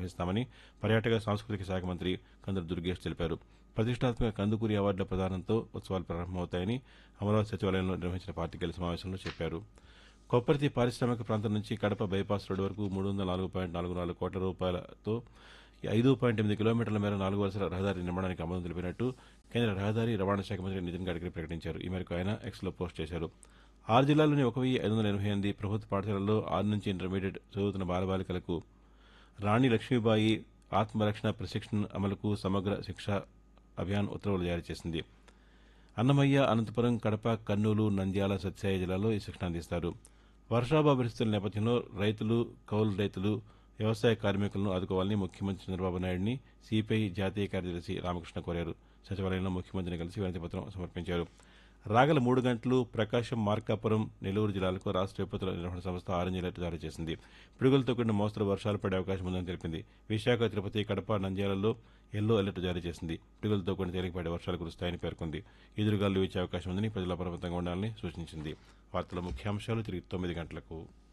నిర్వహిస్తామని పర్యాటక సాంస్కృతిక శాఖ మంత్రి కందుల దుర్గేష్ తెలిపారు ప్రతిష్టాత్మక కందుకూరి అవార్డుల ప్రదానంతో ఉత్సవాలు ప్రారంభమవుతాయని అమరావతి సచివాలయంలో నిర్వహించిన పార్టీకెళ్ల సమావేశంలో చెప్పారు కొప్పర్తి పారిశ్రామిక ప్రాంతం నుంచి కడప బైపాస్ రోడ్డు వరకు మూడు వందల నాలుగు పాయింట్ నాలుగు నాలుగు కోట్ల రూపాయలతో ఐదు పాయింట్ ఎనిమిది కిలోమీటర్ల మేర నాలుగు వరుసల రహదారి నిర్మాణానికి ఆమోదం తెలిపినట్టు కేంద్ర రహదారి రవాణా శాఖ మంత్రి నితిన్ గడ్కరీ ప్రకటించారు ఈ మేరకు ఆయన ఎక్స్లో పోస్ట్ చేశారు ఆరు జిల్లాల్లోని ఒక వెయ్యి ఐదు వందల ఎనభై ఎనిమిది ప్రభుత్వ పాఠశాలల్లో ఆరు నుంచి ఇంటర్మీడియట్ చదువుతున్న బాలబాలికలకు రాణి లక్ష్మీబాయి ఆత్మరక్షణ ప్రశిక్షణ అమలుకు సమగ్ర శిక్ష అభియాన్ ఉత్తర్వులు జారీ చేసింది అన్నమయ్య అనంతపురం కడప కర్నూలు నంద్యాల సత్యాయ జిల్లాలో ఈ శిక్షణ అందిస్తారు వర్షాభావ పరిస్థితుల నేపథ్యంలో రైతులు కౌలు రైతులు వ్యవసాయ కార్మికులను ఆదుకోవాలని ముఖ్యమంత్రి చంద్రబాబు నాయుడిని సిపిఐ జాతీయ కార్యదర్శి రామకృష్ణ కోరారు సచివాలయంలో ముఖ్యమంత్రిని కలిసి వినతిపత్రం సమర్పించారు రాగల మూడు గంటలు ప్రకాశం మార్కాపురం నెల్లూరు జిల్లాలకు రాష్ట్ర విపత్తుల నిర్వహణ సంస్థ ఆరెంజ్ అలర్ట్ జారీ చేసింది పిడుగులతో కూడిన మోస్తరు వర్షాలు పడే అవకాశం ఉందని తెలిపింది విశాఖ తిరుపతి కడప నంద్యాలలో ఎల్లో అలర్ట్ జారీ చేసింది పిడుగులతో కూడిన తేలికపాటి వర్షాలు కురుస్తాయని పేర్కొంది ఎదురుగాలు వీచే అవకాశం ఉందని ప్రజలు అప్రమత్తంగా ఉండాలని సూచించింది వార్తల ముఖ్యాంశాలు తిరిగి తొమ్మిది గంటలకు